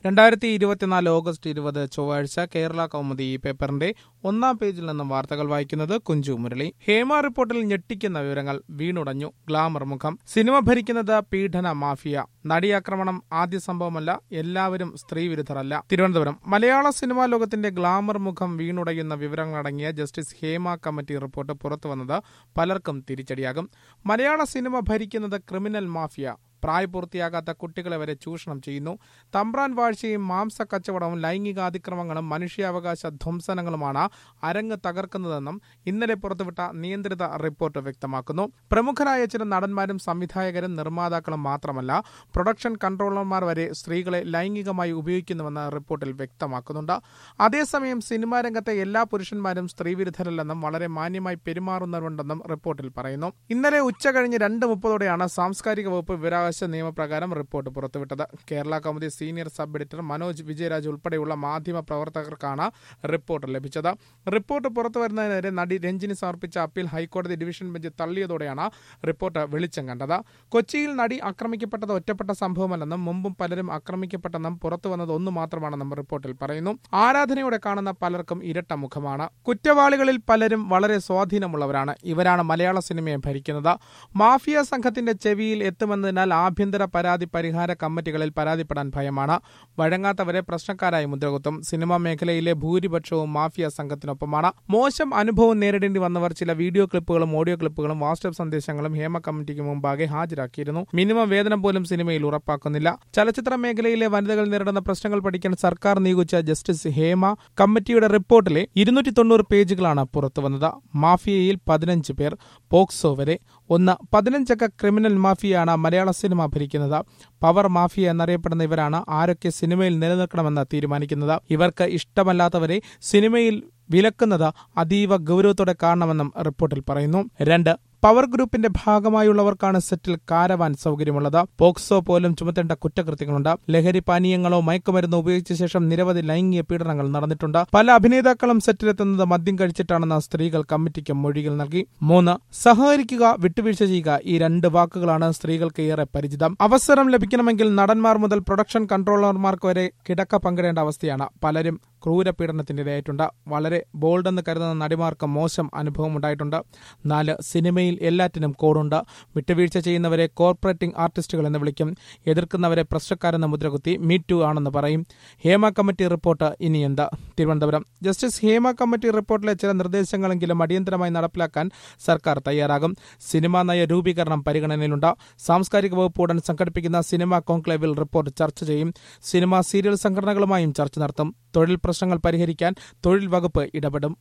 രണ്ടായിരത്തി ഇരുപത്തിനാല് ഓഗസ്റ്റ് ഇരുപത് ചൊവ്വാഴ്ച കേരള കൗമുദി ഈ പേപ്പറിന്റെ ഒന്നാം പേജിൽ നിന്നും വാർത്തകൾ വായിക്കുന്നത് കുഞ്ചു മുരളി ഹേമ റിപ്പോർട്ടിൽ ഞെട്ടിക്കുന്ന വിവരങ്ങൾ വീണുടഞ്ഞു ഗ്ലാമർ മുഖം സിനിമ ഭരിക്കുന്നത് പീഡന മാഫിയ നടിയാക്രമണം ആദ്യ സംഭവമല്ല എല്ലാവരും സ്ത്രീ വിരുദ്ധരല്ല തിരുവനന്തപുരം മലയാള സിനിമാ ലോകത്തിന്റെ ഗ്ലാമർ മുഖം വീണുടയുന്ന വിവരങ്ങളടങ്ങിയ ജസ്റ്റിസ് ഹേമ കമ്മിറ്റി റിപ്പോർട്ട് പുറത്തുവന്നത് പലർക്കും തിരിച്ചടിയാകും മലയാള സിനിമ ഭരിക്കുന്നത് ക്രിമിനൽ മാഫിയ പ്രായപൂർത്തിയാകാത്ത കുട്ടികളെ വരെ ചൂഷണം ചെയ്യുന്നു തമ്പ്രാൻ വാഴ്ചയും മാംസ കച്ചവടവും ലൈംഗികാതിക്രമങ്ങളും മനുഷ്യാവകാശ ധ്വംസനങ്ങളുമാണ് അരങ്ങ് തകർക്കുന്നതെന്നും ഇന്നലെ പുറത്തുവിട്ട നിയന്ത്രിത റിപ്പോർട്ട് വ്യക്തമാക്കുന്നു പ്രമുഖരായ ചില നടന്മാരും സംവിധായകരും നിർമ്മാതാക്കളും മാത്രമല്ല പ്രൊഡക്ഷൻ കൺട്രോളർമാർ വരെ സ്ത്രീകളെ ലൈംഗികമായി ഉപയോഗിക്കുന്നുവെന്ന് റിപ്പോർട്ടിൽ വ്യക്തമാക്കുന്നുണ്ട് അതേസമയം സിനിമാ രംഗത്തെ എല്ലാ പുരുഷന്മാരും സ്ത്രീവിരുദ്ധരല്ലെന്നും വളരെ മാന്യമായി പെരുമാറുന്നവരുണ്ടെന്നും റിപ്പോർട്ടിൽ പറയുന്നു ഇന്നലെ ഉച്ചകഴിഞ്ഞ് രണ്ട് മുപ്പതോടെയാണ് സാംസ്കാരിക വകുപ്പ് വിവരാവകാശ നിയമപ്രകാരം റിപ്പോർട്ട് പുറത്തുവിട്ടത് Kerala Kaumudi senior sub editor Manoj Vijayaraj ഉൾപ്പെടെയുള്ള മാധ്യമ പ്രവർത്തകർക്കാണ് റിപ്പോർട്ട് ലഭിച്ചത് റിപ്പോർട്ട് പുറത്തുവരുന്നതിനെതിരെ നടി രഞ്ജിനി സമർപ്പിച്ച അപ്പീൽ ഹൈക്കോടതി ഡിവിഷൻ ബെഞ്ച് തള്ളിയതോടെയാണ് റിപ്പോർട്ട് വെളിച്ചം കണ്ടത് കൊച്ചിയിൽ നടി ആക്രമിക്കപ്പെട്ടത് ഒറ്റപ്പെട്ട സംഭവമല്ലെന്നും മുമ്പും പലരും ആക്രമിക്കപ്പെട്ടെന്നും പുറത്തുവന്നത് ഒന്ന് മാത്രമാണെന്നും റിപ്പോർട്ടിൽ പറയുന്നു ആരാധനയോടെ കാണുന്ന പലർക്കും ഇരട്ട മുഖമാണ് കുറ്റവാളികളിൽ പലരും വളരെ സ്വാധീനമുള്ളവരാണ് ഇവരാണ് മലയാള സിനിമയെ ഭരിക്കുന്നത് മാഫിയ സംഘത്തിന്റെ ചെവിയിൽ എത്തുമെന്നതിനാൽ ആഭ്യന്തര പരാതി പരിഹാര കമ്മിറ്റികളിൽ പരാതിപ്പെടാൻ ഭയമാണ് വഴങ്ങാത്തവരെ പ്രശ്നക്കാരായി മുദ്രകുത്തും സിനിമാ മേഖലയിലെ ഭൂരിപക്ഷവും മാഫിയ സംഘത്തിനൊപ്പമാണ് മോശം അനുഭവം നേരിടേണ്ടി വന്നവർ ചില വീഡിയോ ക്ലിപ്പുകളും ഓഡിയോ ക്ലിപ്പുകളും വാട്സ്ആപ്പ് സന്ദേശങ്ങളും ഹേമ കമ്മിറ്റിക്ക് മുമ്പാകെ ഹാജരാക്കിയിരുന്നു മിനിമം വേതനം പോലും സിനിമയിൽ ഉറപ്പാക്കുന്നില്ല ചലച്ചിത്ര മേഖലയിലെ വനിതകൾ നേരിടുന്ന പ്രശ്നങ്ങൾ പഠിക്കാൻ സർക്കാർ നിയോഗിച്ച ജസ്റ്റിസ് ഹേമ കമ്മിറ്റിയുടെ റിപ്പോർട്ടിലെ ഇരുന്നൂറ്റി തൊണ്ണൂറ് പേജുകളാണ് പുറത്തുവന്നത് മാഫിയയിൽ പതിനഞ്ച് പേർ പോക്സോ വരെ ഒന്ന് പതിനഞ്ചക്ക ക്രിമിനൽ മാഫിയയാണ് മലയാള സിനിമ ഭരിക്കുന്നത് പവർ മാഫിയ എന്നറിയപ്പെടുന്ന ഇവരാണ് ആരൊക്കെ സിനിമയിൽ നിലനിൽക്കണമെന്ന് തീരുമാനിക്കുന്നത് ഇവർക്ക് ഇഷ്ടമല്ലാത്തവരെ സിനിമയിൽ വിലക്കുന്നത് അതീവ ഗൗരവത്തോടെ കാണണമെന്നും റിപ്പോർട്ടിൽ പറയുന്നു രണ്ട് പവർ ഗ്രൂപ്പിന്റെ ഭാഗമായുള്ളവർക്കാണ് സെറ്റിൽ കാരവാൻ സൗകര്യമുള്ളത് പോക്സോ പോലും ചുമത്തേണ്ട കുറ്റകൃത്യങ്ങളുണ്ട് ലഹരി പാനീയങ്ങളോ മയക്കുമരുന്നോ ഉപയോഗിച്ച ശേഷം നിരവധി ലൈംഗിക പീഡനങ്ങൾ നടന്നിട്ടുണ്ട് പല അഭിനേതാക്കളും സെറ്റിലെത്തുന്നത് മദ്യം കഴിച്ചിട്ടാണെന്ന് സ്ത്രീകൾ കമ്മിറ്റിക്ക് മൊഴികൾ നൽകി മൂന്ന് സഹകരിക്കുക വിട്ടുവീഴ്ച ചെയ്യുക ഈ രണ്ട് വാക്കുകളാണ് സ്ത്രീകൾക്ക് ഏറെ പരിചിതം അവസരം ലഭിക്കണമെങ്കിൽ നടന്മാർ മുതൽ പ്രൊഡക്ഷൻ കൺട്രോളർമാർക്ക് വരെ കിടക്ക പങ്കിടേണ്ട അവസ്ഥയാണ് പലരും ക്രൂരപീഡനത്തിന്റെ ഇരയായിട്ടുണ്ട് വളരെ ബോൾഡെന്ന് കരുതുന്ന നടിമാർക്ക് മോശം അനുഭവം ഉണ്ടായിട്ടുണ്ട് നാല് സിനിമയിൽ എല്ലാറ്റിനും കോഡുണ്ട് വിട്ടുവീഴ്ച ചെയ്യുന്നവരെ കോർപ്പറേറ്റിംഗ് ആർട്ടിസ്റ്റുകൾ എന്ന് വിളിക്കും എതിർക്കുന്നവരെ പ്രശ്നക്കാരെന്ന് മുദ്രകുത്തി മീ ടു ആണെന്ന് പറയും ഹേമ കമ്മിറ്റി റിപ്പോർട്ട് ഇനി എന്താ തിരുവനന്തപുരം ജസ്റ്റിസ് ഹേമ കമ്മിറ്റി റിപ്പോർട്ടിലെ ചില നിർദ്ദേശങ്ങളെങ്കിലും അടിയന്തരമായി നടപ്പിലാക്കാൻ സർക്കാർ തയ്യാറാകും സിനിമാ നയ രൂപീകരണം പരിഗണനയിലുണ്ട് സാംസ്കാരിക വകുപ്പ് ഉടൻ സംഘടിപ്പിക്കുന്ന സിനിമാ കോൺക്ലേവിൽ റിപ്പോർട്ട് ചർച്ച ചെയ്യും സിനിമാ സീരിയൽ സംഘടനകളുമായും ചർച്ച നടത്തും തൊഴിൽ പ്രശ്നങ്ങൾ പരിഹരിക്കാൻ തൊഴിൽ വകുപ്പ് ഇടപെടും